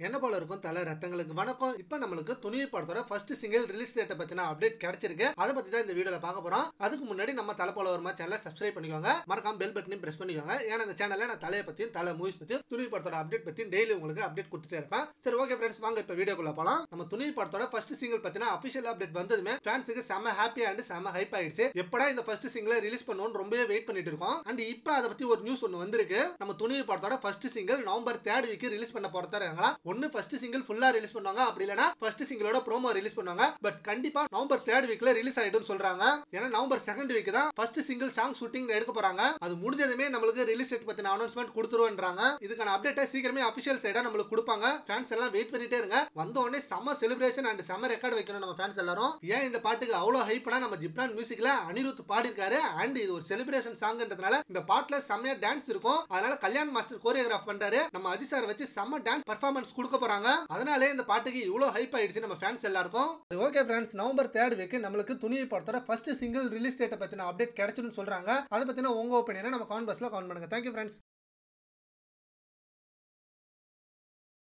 என்ன போல இருக்கும் தல ரத்தங்களுக்கு வணக்கம் இப்போ நம்மளுக்கு துணிவு படத்தோட ஃபர்ஸ்ட் சிங்கிள் ரிலீஸ் டேட்டை பத்தின அப்டேட் கிடைச்சிருக்கு அதை பத்தி தான் இந்த வீடியோல பார்க்க போறோம் அதுக்கு முன்னாடி நம்ம தலை போல வருமா சேனலை சப்ஸ்கிரைப் பண்ணிக்கோங்க மறக்காம பெல் பட்டனையும் பிரஸ் பண்ணிக்கோங்க ஏன்னா இந்த சேனல்ல நான் தலையை பத்தியும் தலை மூவிஸ் பத்தியும் துணிவு படத்தோட அப்டேட் பத்தியும் டெய்லி உங்களுக்கு அப்டேட் கொடுத்துட்டே இருப்பேன் சரி ஓகே ஃப்ரெண்ட்ஸ் வாங்க இப்போ வீடியோக்குள்ள போலாம் நம்ம துணிவு படத்தோட ஃபர்ஸ்ட் சிங்கிள் பத்தின அபிஷியல் அப்டேட் வந்ததுமே ஃபேன்ஸுக்கு செம ஹாப்பி அண்ட் செம ஹைப் ஆயிடுச்சு எப்படா இந்த ஃபர்ஸ்ட் சிங்கிளை ரிலீஸ் பண்ணுவோம்னு ரொம்பவே வெயிட் பண்ணிட்டு இருக்கோம் அண்ட் இப்போ அதை பத்தி ஒரு நியூஸ் ஒன்று வந்திருக்கு நம்ம துணிவு படத்தோட first single November third week release பண்ண போறதா இருக்காங்களா ஒன்னு ஃபர்ஸ்ட் சிங்கிள் ஃபுல்லா ரிலீஸ் பண்ணுவாங்க அப்படி இல்லைனா ஃபர்ஸ்ட் சிங்கிளோட ப்ரோமோ ரிலீஸ் பண்ணுவாங்க பட் கண்டிப்பா நவம்பர் தேர்ட் வீக்ல ரிலீஸ் ஆயிடும் சொல்றாங்க ஏன்னா நவம்பர் செகண்ட் வீக் தான் ஃபர்ஸ்ட் சிங்கிள் சாங் ஷூட்டிங் எடுக்க போறாங்க அது முடிஞ்சதுமே நம்மளுக்கு ரிலீஸ் டேட் பத்தின அனௌன்ஸ்மெண்ட் கொடுத்துருவான்றாங்க இதுக்கான அப்டேட்டை சீக்கிரமே அபிஷியல் சைடா நம்மளுக்கு கொடுப்பாங்க ஃபேன்ஸ் எல்லாம் வெயிட் பண்ணிட்டே இருங்க வந்த உடனே செம்ம செலிப்ரேஷன் அண்ட் செம்ம ரெக்கார்ட் வைக்கணும் நம்ம ஃபேன்ஸ் எல்லாரும் ஏன் இந்த பாட்டுக்கு அவ்வளோ ஹைப்னா நம்ம ஜிப்ரான் மியூசிக்ல அனிருத் பாடிருக்காரு அண்ட் இது ஒரு செலிப்ரேஷன் சாங்ன்றதுனால இந்த பாட்டுல செம்மையா டான்ஸ் இருக்கும் அதனால கல்யாண் மாஸ்டர் கோரியோகிராஃப் பண்றாரு நம்ம அஜித் சார் வச்சு செம்ம டான்ஸ் பர்ஃபார்மன்ஸ் கொடுக்க போறாங்க அதனாலே இந்த பாட்டுக்கு இவ்வளோ ஹைப் ஆயிடுச்சு நம்ம ஃபேன்ஸ் எல்லாருக்கும் okay friends November third week நம்மளுக்கு துணியை படத்தோட ஃபர்ஸ்ட் சிங்கிள் ரிலீஸ் டேட்டை பத்தின அப்டேட் கிடைச்சிடும் சொல்றாங்க அதை பத்தின உங்க ஒப்பீனியனை நம்ம கான் பஸ்ல கவுண்ட் பண்ணுங்க தேங்க்யூ ஃப்ரெண்ட்ஸ்